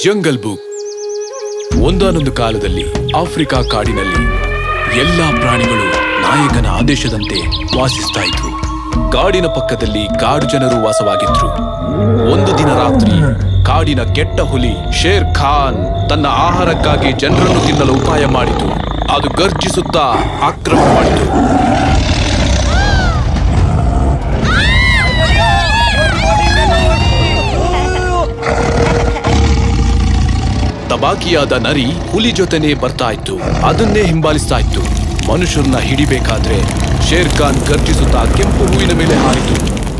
Jungle book ಒಂದಾನೊಂದು ಕಾಲದಲ್ಲಿ Africa ಕಾಡಿನಲ್ಲಿ ಎಲ್ಲಾ ಪ್ರಾಣಿಗಳು ನಾಯಕನ ಆದೇಶದಂತೆ ವಾಸಿಸ್ತಾ ಇದ್ವು ಕಾಡಿನ ಪಕ್ಕದಲ್ಲಿ ಕಾಡು ಜನರು ವಾಸವಾಗಿದ್ರು ಒಂದು ದಿನ ರಾತ್ರಿ ಕಾಡಿನ ಕೆಟ್ಟ ಹುಲಿ ಶೇರ್ ಖಾನ್ ತನ್ನ ಆಹಾರಕ್ಕಾಗಿ ಜನರನ್ನು ತಿನ್ನಲು ಉಪಾಯ ಮಾಡಿತು ಅದು ಗರ್ಜಿಸುತ್ತಾ ಆಕ್ರಮ ಮಾಡಿತು ತಬಾಕಿಯಾದ ನರಿ ಹುಲಿ ಜೊತೆನೆ ಬರ್ತಾ ಇತ್ತು ಅದನ್ನೇ ಹಿಂಬಾಲಿಸ್ತಾ ಇತ್ತು ಮನುಷ್ಯರನ್ನ ಹಿಡಿಬೇಕಾದ್ರೆ ಶೇರ್ ಖಾನ್ ಗರ್ಜಿಸುತ್ತಾ ಕೆಂಪು ಹೂವಿನ ಮೇಲೆ ಹಾರಿತು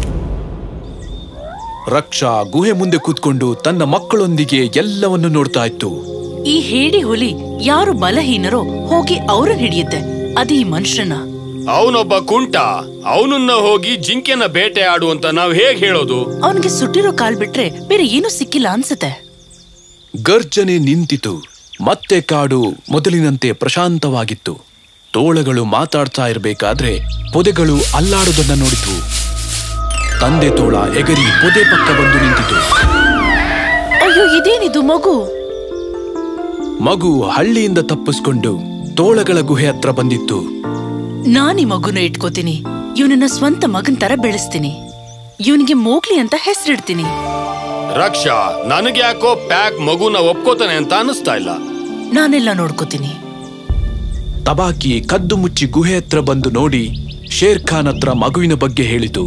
ರಕ್ಷಾ ಗುಹೆ ಮುಂದೆ ಕೂತ್ಕೊಂಡು ತನ್ನ ಮಕ್ಕಳೊಂದಿಗೆ ಎಲ್ಲವನ್ನು ನೋಡ್ತಾ ಇತ್ತು ಈ ಹೇಡಿ ಹುಲಿ ಯಾರು ಬಲಹೀನರೋ ಹೋಗಿ ಅವ್ರನ್ನ ಹಿಡಿಯುತ್ತೆ ಅದು ಈ ಮನುಷ್ಯನ ಅವನೊಬ್ಬ ಕುಂಟ ಅವನನ್ನ ಹೋಗಿ ಜಿಂಕೆನ ಬೇಟೆ ಆಡು ಅಂತ ನಾವ್ ಹೇಗ್ ಹೇಳೋದು ಅವನಿಗೆ ಸುಟ್ಟಿರೋ ಕಾಲ್ ಬಿಟ್ರೆ ಬೇರೆ ಏನೂ ಸಿಕ್ಕಿಲ್ಲ ಅನ್ಸುತ್ತೆ ಗರ್ಜನೆ ನಿಂತಿತು ಮತ್ತೆ ಕಾಡು ಮೊದಲಿನಂತೆ ಪ್ರಶಾಂತವಾಗಿತ್ತು ತೋಳಗಳು ಮಾತಾಡ್ತಾ ಇರಬೇಕಾದ್ರೆ ಪೊದೆಗಳು ಅಲ್ಲಾಡುವುದನ್ನ ನೋಡಿತು ತಂದೆ ತೋಳ ಎಗರಿ ಪೊದೆ ಪಕ್ಕ ಬಂದು ನಿಂತಿತು ಅಯ್ಯೋ ಇದೇನಿದು ಮಗು ಮಗು ಹಳ್ಳಿಯಿಂದ ತಪ್ಪಿಸ್ಕೊಂಡು ತೋಳಗಳ ಗುಹೆ ಹತ್ರ ಬಂದಿತ್ತು ನಾನ್ ಈ ಮಗುನ ಇಟ್ಕೋತೀನಿ ಇವನನ್ನ ಸ್ವಂತ ಮಗನ್ ತರ ಬೆಳೆಸ್ತೀನಿ ಇವನಿಗೆ ಮೋಗ್ಲಿ ಅಂತ ಹೆಸರಿಡ್ತೀನಿ ರಕ್ಷಾ ನನಗೆ ಯಾಕೋ ಪ್ಯಾಕ್ ಮಗುನ ಒಪ್ಕೋತಾನೆ ಅಂತ ಅನಿಸ್ತಾ ಇಲ್ಲ ನಾನೆಲ್ಲ ನೋಡ್ಕೋತೀನಿ ತಬಾಕಿ ಕದ್ದು ಮುಚ್ಚಿ ಗುಹೆ ಹತ್ರ ಬಂದು ನೋಡಿ ಶೇರ್ ಖಾನ್ ಹತ್ರ ಮಗುವಿನ ಬಗ್ಗೆ ಹೇಳಿತು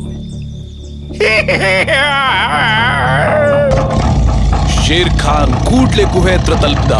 ಶೇರ್ ಖಾನ್ ಕೂಡ್ಲೆ ಗುಹೆ ಹತ್ರ ತಲುಪಿದ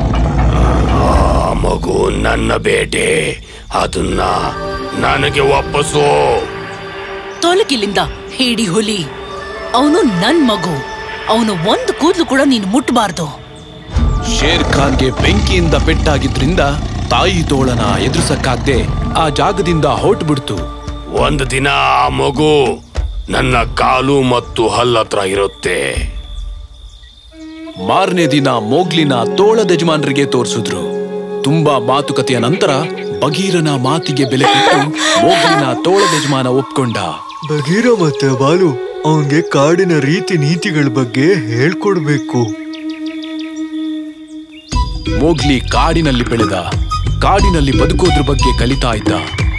ಆ ಮಗು ನನ್ನ ಬೇಟೆ ಅದನ್ನ ನನಗೆ ವಾಪಸ್ಸು ತೊಲಗಿಲ್ಲಿಂದ ಹೇಡಿ ಹುಲಿ ಅವನು ನನ್ ಮಗು ಅವನು ಒಂದು ಕೂದ್ಲು ಕೂಡ ನೀನು ಮುಟ್ಬಾರ್ದು ಶೇರ್ ಖಾನ್ಗೆ ಬೆಂಕಿಯಿಂದ ಪೆಟ್ಟಾಗಿದ್ರಿಂದ ತಾಯಿ ತೋಳನ ಎದುರಿಸಕ್ಕಾಗ್ದೆ ಆ ಜಾಗದಿಂದ ಹೊರಟ್ಬಿಡ್ತು ಒಂದು ದಿನ ಆ ಮಗು ನನ್ನ ಕಾಲು ಮತ್ತು ಹಲ್ಲತ್ರ ಇರುತ್ತೆ ಮಾರನೇ ದಿನ ಮೋಗ್ಲಿನ ತೋಳದ ಯಜಮಾನರಿಗೆ ತೋರಿಸಿದ್ರು ತುಂಬಾ ಮಾತುಕತೆಯ ನಂತರ ಬಗೀರನ ಮಾತಿಗೆ ಬೆಲೆ ಕೊಟ್ಟು ಮೋಗ್ಲಿನ ತೋಳದ ಯಜಮಾನ ಒಪ್ಕೊಂಡ ಬಗೀರ ಮತ್ತೆ ಬಾಲು ಅವನ್ಗೆ ಕಾಡಿನ ರೀತಿ ನೀತಿಗಳ ಬಗ್ಗೆ ಹೇಳ್ಕೊಡ್ಬೇಕು ಮೋಗ್ಲಿ ಕಾಡಿನಲ್ಲಿ ಬೆಳೆದ ಕಾಡಿನಲ್ಲಿ ಬದುಕೋದ್ರ ಬಗ್ಗೆ ಕಲಿತಾ ಇದ್ದ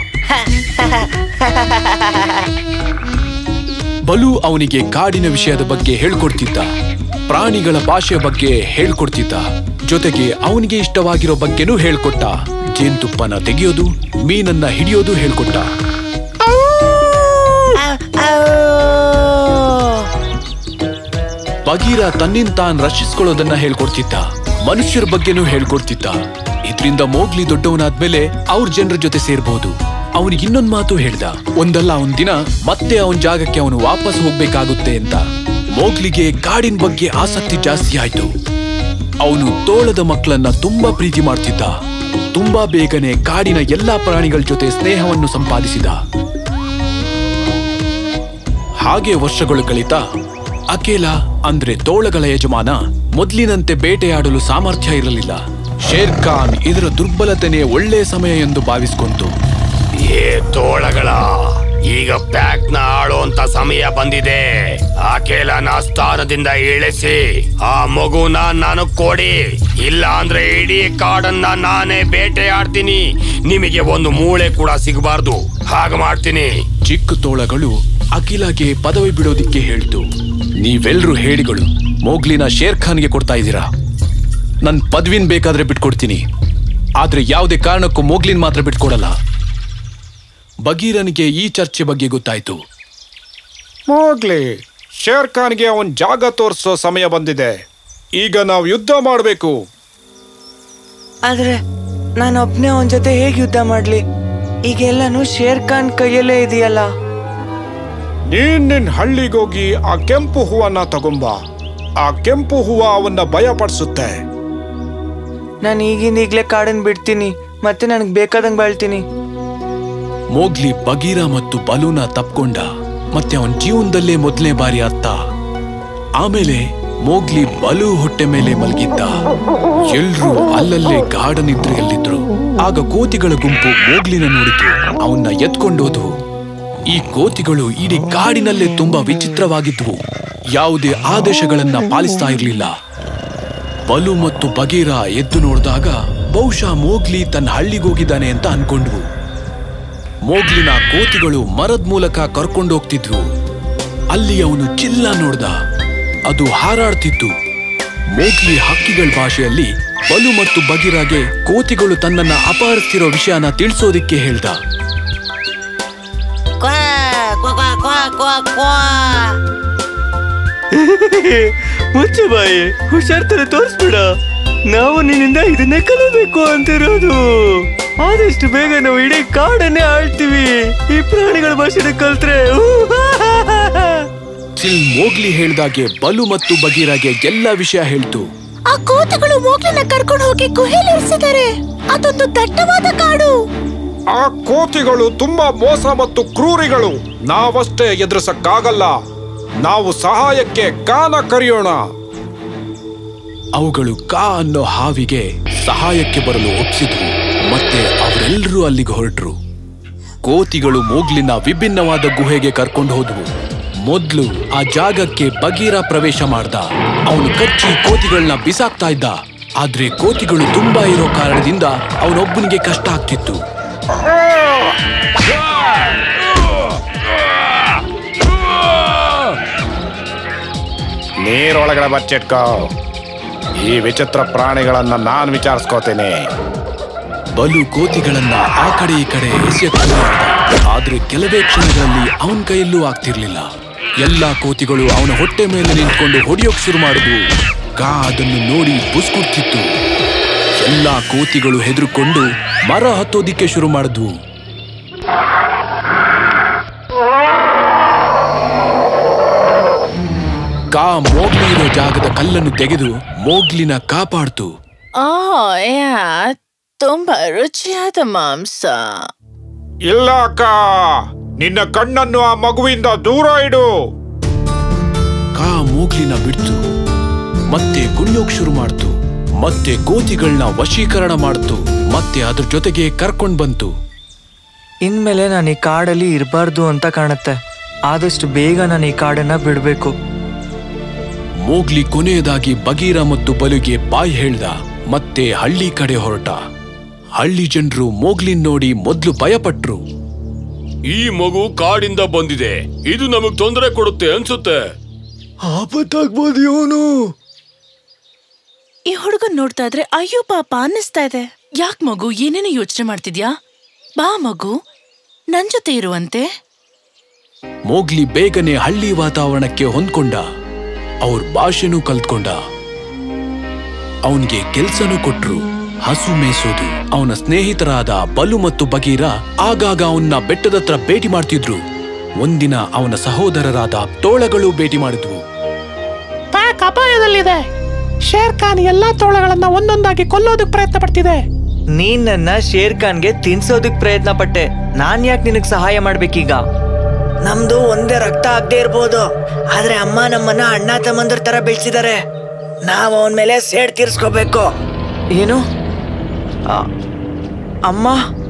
ಬಲು ಅವನಿಗೆ ಕಾಡಿನ ವಿಷಯದ ಬಗ್ಗೆ ಹೇಳ್ಕೊಡ್ತಿದ್ದ ಪ್ರಾಣಿಗಳ ಭಾಷೆಯ ಬಗ್ಗೆ ಹೇಳ್ಕೊಡ್ತಿದ್ದ ಜೊತೆಗೆ ಅವನಿಗೆ ಇಷ್ಟವಾಗಿರೋ ಬಗ್ಗೆನೂ ಹೇಳ್ಕೊಟ್ಟ ಜೇನುತುಪ್ಪನ ತೆಗೆಯೋದು ಮೀನನ್ನ ಹಿಡಿಯೋದು ಹೇಳ್ಕೊಟ್ಟ ಬಗೀರ ತನ್ನಿಂದ ತಾನ್ ರಕ್ಷಿಸ್ಕೊಳ್ಳೋದನ್ನ ಹೇಳ್ಕೊಡ್ತಿದ್ದ ಮನುಷ್ಯರ ಬಗ್ಗೆನೂ ಹೇಳ್ಕೊಡ್ತಿದ್ದ ಇದ್ರಿಂದ ಮೋಗ್ಲಿ ದೊಡ್ಡವನಾದ್ಮೇಲೆ ಅವ್ರ ಜನರ ಜೊತೆ ಸೇರ್ಬಹುದು ಅವನಿಗೆ ಇನ್ನೊಂದ್ ಮಾತು ಹೇಳ್ದ ಒಂದಲ್ಲ ಒಂದ್ ದಿನ ಮತ್ತೆ ಅವನ್ ಜಾಗಕ್ಕೆ ಅವನು ವಾಪಸ್ ಹೋಗ್ಬೇಕಾಗುತ್ತೆ ಅಂತ ಮೋಗ್ಲಿಗೆ ಕಾಡಿನ ಬಗ್ಗೆ ಆಸಕ್ತಿ ಜಾಸ್ತಿ ಆಯ್ತು ಅವನು ತೋಳದ ಮಕ್ಕಳನ್ನ ತುಂಬಾ ಪ್ರೀತಿ ಮಾಡ್ತಿದ್ದ ತುಂಬಾ ಬೇಗನೆ ಕಾಡಿನ ಎಲ್ಲಾ ಪ್ರಾಣಿಗಳ ಜೊತೆ ಸ್ನೇಹವನ್ನು ಸಂಪಾದಿಸಿದ ಹಾಗೆ ವರ್ಷಗಳು ಕಳೀತಾ ಅಕೇಲ ಅಂದ್ರೆ ತೋಳಗಳ ಯಜಮಾನ ಮೊದ್ಲಿನಂತೆ ಬೇಟೆಯಾಡಲು ಸಾಮರ್ಥ್ಯ ಇರಲಿಲ್ಲ ಶೇರ್ ಖಾನ್ ಇದರ ದುರ್ಬಲತೆನೇ ಒಳ್ಳೆ ಸಮಯ ಎಂದು ಭಾವಿಸ್ಕೊಂತು ಏ ತೋಳಗಳ ಈಗ ಪ್ಯಾಕ್ ನ ಆಳೋಂತ ಸಮಯ ಬಂದಿದೆ ಆ ಕೇಲನ ಸ್ಥಾನದಿಂದ ಇಳಿಸಿ ಆ ಮಗುನ ನನಗ್ ಕೊಡಿ ಇಲ್ಲ ಅಂದ್ರೆ ಇಡೀ ಕಾಡನ್ನ ನಾನೇ ಬೇಟೆ ಆಡ್ತೀನಿ ನಿಮಗೆ ಒಂದು ಮೂಳೆ ಕೂಡ ಸಿಗಬಾರ್ದು ಹಾಗೆ ಮಾಡ್ತೀನಿ ಚಿಕ್ಕ ತೋಳಗಳು ಅಖಿಲಾಗೆ ಪದವಿ ಬಿಡೋದಿಕ್ಕೆ ಹೇಳ್ತು ನೀವೆಲ್ರೂ ಹೇಳಿಗಳು ಮೋಗ್ಲಿನ ಶೇರ್ ಖಾನ್ಗೆ ಕೊಡ್ತಾ ಇದ್ದೀರಾ ನನ್ ಪದವಿನ್ ಬೇಕಾದ್ರೆ ಬಿಟ್ಕೊಡ್ತೀನಿ ಆದ್ರೆ ಯಾವುದೇ ಕಾರಣಕ್ಕೂ ಮೋಗ್ಲಿನ್ ಮಾತ್ರ ಬಿಟ್ಕೊಡಲ್ಲ ಬಗೀರನಿಗೆ ಈ ಚರ್ಚೆ ಬಗ್ಗೆ ಗೊತ್ತಾಯ್ತು ಮೋಗ್ಲಿ ಶೇರ್ ಖಾನ್ಗೆ ಅವನ್ ಜಾಗ ತೋರಿಸೋ ಸಮಯ ಬಂದಿದೆ ಈಗ ನಾವು ಯುದ್ಧ ಮಾಡಬೇಕು ಆದ್ರೆ ನಾನು ಒಬ್ನೇ ಅವನ ಜೊತೆ ಹೇಗೆ ಯುದ್ಧ ಮಾಡ್ಲಿ ಈಗೆಲ್ಲಾನು ಶೇರ್ ಖಾನ್ ಕೈಯಲ್ಲೇ ಇದೆಯಲ್ಲ ನೀನ್ ನಿನ್ ಹಳ್ಳಿಗೋಗಿ ಆ ಕೆಂಪು ಹೂವನ್ನ ತಗೊಂಬ ಆ ಕೆಂಪು ಹೂವ ಅವನ್ನ ಭಯಪಡಿಸುತ್ತೆ ನಾನು ಈಗಿಂದ ಈಗ್ಲೇ ಕಾಡನ್ ಬಿಡ್ತೀನಿ ಮತ್ತೆ ನನಗೆ ಬೇಕಾದಂಗೆ ಬಾಳ್ತೀನಿ ಮೋಗ್ಲಿ ಬಗೀರ ಮತ್ತು ಬಲೂನ ತಪ್ಕೊಂಡ ಮತ್ತೆ ಅವನ್ ಜೀವನದಲ್ಲೇ ಮೊದಲನೇ ಬಾರಿ ಅತ್ತ ಆಮೇಲೆ ಮೋಗ್ಲಿ ಬಲು ಹೊಟ್ಟೆ ಮೇಲೆ ಮಲಗಿದ್ದ ಎಲ್ರೂ ಅಲ್ಲಲ್ಲೇ ಗಾಢ ನಿದ್ರೆಯಲ್ಲಿದ್ರು ಆಗ ಕೋತಿಗಳ ಗುಂಪು ಮೋಗ್ಲಿನ ನೋಡಿತು ಅವನ್ನ ಎತ್ಕೊಂಡೋದ್ವು ಈ ಕೋತಿಗಳು ಇಡೀ ಕಾಡಿನಲ್ಲೇ ತುಂಬಾ ವಿಚಿತ್ರವಾಗಿದ್ವು ಯಾವುದೇ ಆದೇಶಗಳನ್ನ ಪಾಲಿಸ್ತಾ ಇರಲಿಲ್ಲ ಬಲು ಮತ್ತು ಬಗೀರ ಎದ್ದು ನೋಡಿದಾಗ ಬಹುಶಃ ಮೋಗ್ಲಿ ತನ್ನ ಹಳ್ಳಿಗೋಗಿದ್ದಾನೆ ಅಂತ ಅನ್ಕೊಂಡ್ವು ಮೋಗ್ಲಿನ ಕೋತಿಗಳು ಮರದ ಮೂಲಕ ಕರ್ಕೊಂಡೋಗ್ತಿದ್ವು ಅಲ್ಲಿ ಅವನು ಚಿಲ್ಲ ನೋಡ್ದ ಅದು ಹಾರಾಡ್ತಿತ್ತು ಮೋಗ್ಲಿ ಹಕ್ಕಿಗಳ ಭಾಷೆಯಲ್ಲಿ ಬಲು ಮತ್ತು ಬಗೀರಾಗೆ ಕೋತಿಗಳು ತನ್ನನ್ನ ಅಪಹರಿಸ್ತಿರೋ ವಿಷಯನ ತಿಳಿಸೋದಿಕ್ಕೆ ಹೇಳ್ದ ಕ್ವಾ ಕ್ವಾ ಕ್ವಾ ಕ್ವಾ ಕ್ವಾ ಮುಚ್ಚು ಬಾಯಿ ಹುಷಾರ್ ತರ ತೋರಿಸ್ಬಿಡ ನಾವು ನಿನ್ನಿಂದ ಇದನ್ನೇ ಕಲಿಬೇಕು ಅಂತಿರೋದು ಆದಷ್ಟು ಬೇಗ ನಾವು ಇಡೀ ಕಾಡನ್ನೇ ಆಳ್ತೀವಿ ಈ ಪ್ರಾಣಿಗಳ ಭಾಷೆನ ಕಲ್ತ್ರೆ ಚಿಲ್ ಮೋಗ್ಲಿ ಹೇಳ್ದಾಗೆ ಬಲು ಮತ್ತು ಬಗೀರಾಗೆ ಎಲ್ಲ ವಿಷಯ ಹೇಳ್ತು ಆ ಕೋತಗಳು ಮೋಗ್ಲನ್ನ ಕರ್ಕೊಂಡು ಹೋಗಿ ಗುಹೆಲಿ ಇರಿಸಿದ್ದಾರೆ ಅದೊಂದು ದಟ್ಟವಾದ ಕಾಡು ಆ ಕೋತಿಗಳು ತುಂಬಾ ಮೋಸ ಮತ್ತು ಕ್ರೂರಿಗಳು ನಾವಷ್ಟೇ ಎದುರಿಸಕ್ಕಾಗಲ್ಲ ನಾವು ಸಹಾಯಕ್ಕೆ ಕಾನ ಕರೆಯೋಣ ಅವುಗಳು ಕಾ ಅನ್ನೋ ಹಾವಿಗೆ ಸಹಾಯಕ್ಕೆ ಬರಲು ಒಪ್ಸಿದ್ವು ಮತ್ತೆ ಅವರೆಲ್ಲರೂ ಅಲ್ಲಿಗೆ ಹೊರಟ್ರು ಕೋತಿಗಳು ಮೋಗ್ಲಿನ ವಿಭಿನ್ನವಾದ ಗುಹೆಗೆ ಕರ್ಕೊಂಡು ಹೋದ್ವು ಮೊದ್ಲು ಆ ಜಾಗಕ್ಕೆ ಬಗೀರ ಪ್ರವೇಶ ಮಾಡ್ದ ಅವನು ಕಚ್ಚಿ ಕೋತಿಗಳನ್ನ ಬಿಸಾಕ್ತಾ ಇದ್ದ ಆದ್ರೆ ಕೋತಿಗಳು ತುಂಬಾ ಇರೋ ಕಾರಣದಿಂದ ಅವನೊಬ್ಬನಿಗೆ ಕಷ್ಟ ಆಗ್ತಿತ್ತು ನೀರೊಳಗಡೆ ಬಚ್ಚಿಟ್ಕೋ ಈ ವಿಚಿತ್ರ ಪ್ರಾಣಿಗಳನ್ನ ನಾನ್ ವಿಚಾರಿಸ್ಕೋತೀನಿ ಬಲು ಕೋತಿಗಳನ್ನ ಆ ಕಡೆ ಈ ಕಡೆ ಎಸೆಯಕ್ಕೆ ಹೋರಾಡ್ದ. ಆದ್ರೆ ಕೆಲವೇ ಕ್ಷಣಗಳಲ್ಲಿ ಅವನ ಕೈಯಲ್ಲೂ ಆಗ್ತಿರ್ಲಿಲ್ಲ ಎಲ್ಲಾ ಕೋತಿಗಳು ಅವನ ಹೊಟ್ಟೆ ಮೇಲೆ ನಿಂತ್ಕೊಂಡು ಹೊಡೆಯೋಕ್ ಶುರು ಮಾಡಿದ್ವು ಕಾ ಅದನ್ನು ನೋಡಿ ಬುಸ್ಕುಡ್ತಿತ್ತು ಎಲ್ಲಾ ಕೋತಿಗಳು ಹೆದರ್ಕೊಂಡು ಮರ ಹತ್ತೋದಿಕ್ಕೆ ಶುರು ಮಾಡಿದ್ವು ಕಾ ಮೋಗ್ಲಿ ಇರೋ ಜಾಗದ ಕಲ್ಲನ್ನು ತೆಗೆದು ಮೋಗ್ಲಿನ ಕಾಪಾಡ್ತು ಆ ಯಾ ತುಂಬಾ ರುಚಿಯಾದ ಮಾಂಸ ಇಲ್ಲ ಅಕ್ಕ ನಿನ್ನ ಕಣ್ಣನ್ನು ಆ ಮಗುವಿಂದ ದೂರ ಇಡು ಕಾ ಮೂಗ್ಲಿನ ಬಿಡ್ತು ಮತ್ತೆ ಕುಣಿಯೋಕ್ ಶುರು ಮಾಡ್ತು ಮತ್ತೆ ಕೋತಿಗಳನ್ನ ವಶೀಕರಣ ಮಾಡ್ತು ಮತ್ತೆ ಅದ್ರ ಜೊತೆಗೆ ಕರ್ಕೊಂಡ್ ಬಂತು ಇನ್ಮೇಲೆ ನಾನು ಈ ಕಾಡಲ್ಲಿ ಇರಬಾರ್ದು ಅಂತ ಕಾಣುತ್ತೆ ಆದಷ್ಟು ಬೇಗ ನಾನು ಈ ಕಾಡನ್ನ ಬಿಡಬೇಕು ಮೋಗ್ಲಿ ಕೊನೆಯದಾಗಿ ಬಗೀರ ಮತ್ತು ಬಲುಗೆ ಬಾಯ್ ಹೇಳ್ದ ಮತ್ತೆ ಹಳ್ಳಿ ಕಡೆ ಹೊರಟ ಹಳ್ಳಿ ಜನರು ಮೋಗ್ಲಿನ್ ನೋಡಿ ಮೊದ್ಲು ಭಯಪಟ್ರು ಈ ಮಗು ಕಾಡಿಂದ ಬಂದಿದೆ ಇದು ನಮಗ್ ತೊಂದರೆ ಕೊಡುತ್ತೆ ಅನ್ಸುತ್ತೆ ಆಪತ್ತಾಗ್ಬೋದು ಇವನು ಈ ಹುಡುಗನ್ ನೋಡ್ತಾ ಇದ್ರೆ ಅಯ್ಯೋ ಪಾಪ ಅನ್ನಿಸ್ತಾ ಇದೆ ಯಾಕ್ ಮಗು ಏನೇನು ಯೋಚನೆ ಮಾಡ್ತಿದ್ಯಾ ಬಾ ಮಗು ನನ್ ಜೊತೆ ಇರುವಂತೆ ಮೋಗ್ಲಿ ಬೇಗನೆ ಹಳ್ಳಿ ವಾತಾವರಣಕ್ಕೆ ಹೊಂದ್ಕೊಂಡ ಅವ್ರ ಭಾಷೆನೂ ಕಲ್ತ್ಕೊಂಡ ಅವನ್ಗೆ ಕೆಲ್ಸನೂ ಕೊಟ್ರು ಹಸು ಮೇಯಿಸೋದು ಅವನ ಸ್ನೇಹಿತರಾದ ಬಲು ಮತ್ತು ಬಗೀರ ಆಗಾಗ ಅವನ್ನ ಬೆಟ್ಟದತ್ರ ಭೇಟಿ ಮಾಡ್ತಿದ್ರು ಒಂದಿನ ಅವನ ಸಹೋದರರಾದ ತೋಳಗಳು ಭೇಟಿ ಮಾಡಿದ್ವು ಪ್ಯಾಕ್ ಅಪಾಯದಲ್ಲಿದೆ ಶೇರ್ ಖಾನ್ ಎಲ್ಲಾ ತೋಳಗಳನ್ನ ಒಂದೊಂದಾಗಿ ಕೊಲ್ಲೋದಕ್ ಪ್ರಯತ್ನ ಪಡ್ತಿದೆ ನೀನ್ ನನ್ನ ಶೇರ್ ಖಾನ್ಗೆ ತಿನ್ಸೋದಕ್ ಪ್ರಯತ್ನ ಪಟ್ಟೆ ನಾನ್ ಯಾಕೆ ನಿನಗ್ ಸಹಾಯ ಮಾಡ್ಬೇಕೀಗ ನಮ್ದು ಒಂದೇ ರಕ್ತ ಆಗದೆ ಇರ್ಬೋದು ಆದ್ರೆ ಅಮ್ಮ ನಮ್ಮನ್ನ ಅಣ್ಣ ತಮ್ಮಂದ್ರ ತರ ಬೆಳೆಸಿದಾರೆ ನಾವ್ ಅವನ್ ಮೇಲೆ ಸೇಡ್ ತೀರ್ಸ್ಕೋಬೇಕು ಏನು ಆ, ಅಮ್ಮ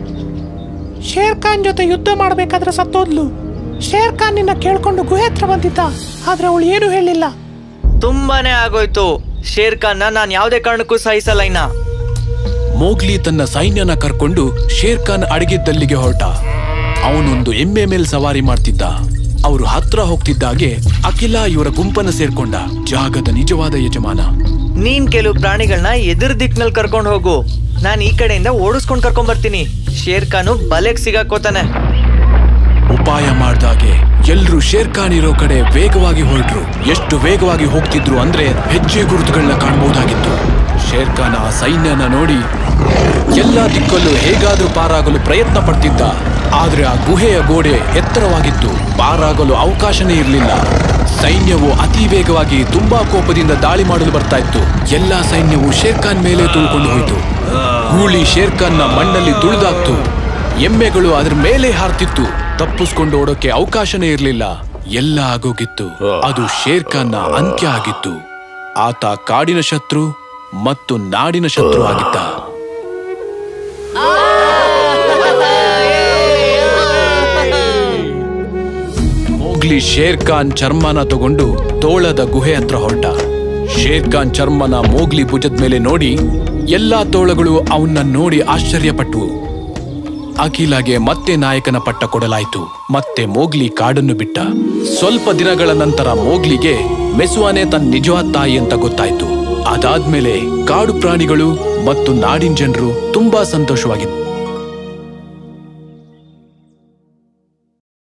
ಶೇರ್ ಖಾನ್ ಜೊತೆ ಯುದ್ಧ ಮಾಡ್ಬೇಕಾದ್ರೆ ಸತ್ತೋದ್ಲು ಶೇರ್ ಖಾನ್ ನಿನ್ನ ಕೇಳ್ಕೊಂಡು ಗುಹೆ ಹತ್ರ ಬಂದಿದ್ದ ಆದ್ರೆ ಅವಳು ಏನು ಹೇಳಿಲ್ಲ ತುಂಬಾನೇ ಆಗೋಯ್ತು ಶೇರ್ ಖಾನ್ನ ನಾನ್ ಯಾವ್ದೇ ಕಾರಣಕ್ಕೂ ಸಹಿಸಲ್ಲ ಇನ್ನ ಮೋಗ್ಲಿ ತನ್ನ ಸೈನ್ಯನ ಕರ್ಕೊಂಡು ಶೇರ್ ಖಾನ್ ಅಡಗಿದ್ದಲ್ಲಿಗೆ ಹೊರಟ ಅವನೊಂದು ಎಮ್ಮೆ ಮೇಲ್ ಸವಾರಿ ಮಾಡ್ತಿದ್ದ ಅವರು ಹತ್ರ ಹೋಗ್ತಿದ್ದಾಗೆ ಅಖಿಲ ಇವರ ಗುಂಪನ್ನ ಸೇರ್ಕೊಂಡ ಜಾಗದ ನಿಜವಾದ ಯಜಮಾನ ನೀನ್ ಕೆಲವು ಪ್ರಾಣಿಗಳನ್ನ ಎದುರು ದಿಕ್ನಲ್ಲಿ ಕರ್ಕೊಂಡು ಹೋಗು ನಾನ್ ಈ ಕಡೆಯಿಂದ ಓಡಿಸ್ಕೊಂಡ್ ಕರ್ಕೊಂಡ್ ಬರ್ತೀನಿ ಶೇರ್ ಖಾನು ಬಲೆಗ್ ಸಿಗಾಕೋತಾನೆ ಉಪಾಯ ಮಾಡ್ದಾಗೆ ಎಲ್ರೂ ಶೇರ್ ಖಾನ್ ಇರೋ ಕಡೆ ವೇಗವಾಗಿ ಹೊರಟ್ರು ಎಷ್ಟು ವೇಗವಾಗಿ ಹೋಗ್ತಿದ್ರು ಅಂದ್ರೆ ಹೆಜ್ಜೆ ಗುರುತುಗಳನ್ನ ಕಾಣಬಹುದಾಗಿತ್ತು ಶೇರ್ ಖಾನ್ ಆ ಸೈನ್ಯನ ನೋಡಿ ಎಲ್ಲಾ ದಿಕ್ಕಲ್ಲೂ ಹೇಗಾದ್ರೂ ಪಾರಾಗಲು ಪ್ರಯತ್ನ ಪಡ್ತಿದ್ದ ಆದ್ರೆ ಆ ಗುಹೆಯ ಗೋಡೆ ಎತ್ತರವಾಗಿತ್ತು ಪಾರಾಗಲು ಅವಕಾಶನೇ ಇರಲಿಲ್ಲ ಸೈನ್ಯವು ಅತಿ ವೇಗವಾಗಿ ತುಂಬಾ ಕೋಪದಿಂದ ದಾಳಿ ಮಾಡಲು ಬರ್ತಾ ಇತ್ತು ಎಲ್ಲಾ ಸೈನ್ಯವು ಶೇರ್ ಖಾನ್ ಮೇಲೆ ತುಳ್ಕೊಂಡು ಹೋಯಿತು ಗೂಳಿ ಶೇರ್ ಖಾನ್ನ ಮಣ್ಣಲ್ಲಿ ತುಳಿದಾಕ್ತು ಎಮ್ಮೆಗಳು ಅದ್ರ ಮೇಲೆ ಹಾರ್ತಿತ್ತು ತಪ್ಪಿಸ್ಕೊಂಡು ಓಡೋಕೆ ಅವಕಾಶನೇ ಇರಲಿಲ್ಲ ಎಲ್ಲ ಆಗೋಗಿತ್ತು ಅದು ಶೇರ್ ಖಾನ್ನ ಅಂತ್ಯ ಆಗಿತ್ತು ಆತ ಕಾಡಿನ ಶತ್ರು ಮತ್ತು ನಾಡಿನ ಶತ್ರು ಆಗಿದ್ದ ಮೋಗ್ಲಿ ಶೇರ್ ಖಾನ್ ಚರ್ಮನ ತಗೊಂಡು ತೋಳದ ಗುಹೆ ಹತ್ರ ಹೊರಟ ಶೇರ್ ಖಾನ್ ಚರ್ಮನ ಮೋಗ್ಲಿ ಭುಜದ ಮೇಲೆ ನೋಡಿ ಎಲ್ಲಾ ತೋಳಗಳು ಅವನ್ನ ನೋಡಿ ಆಶ್ಚರ್ಯಪಟ್ಟವು ಅಖಿಲಾಗೆ ಮತ್ತೆ ನಾಯಕನ ಪಟ್ಟ ಕೊಡಲಾಯಿತು ಮತ್ತೆ ಮೋಗ್ಲಿ ಕಾಡನ್ನು ಬಿಟ್ಟ ಸ್ವಲ್ಪ ದಿನಗಳ ನಂತರ ಮೋಗ್ಲಿಗೆ ಮೆಸುವಾನೆ ತನ್ನ ನಿಜವಾದ ತಾಯಿ ಅಂತ ಗೊತ್ತಾಯ್ತು ಅದಾದ್ಮೇಲೆ ಕಾಡು ಪ್ರಾಣಿಗಳು ಮತ್ತು ನಾಡಿನ ಜನರು ತುಂಬಾ ಸಂತೋಷವಾಗಿತ್ತು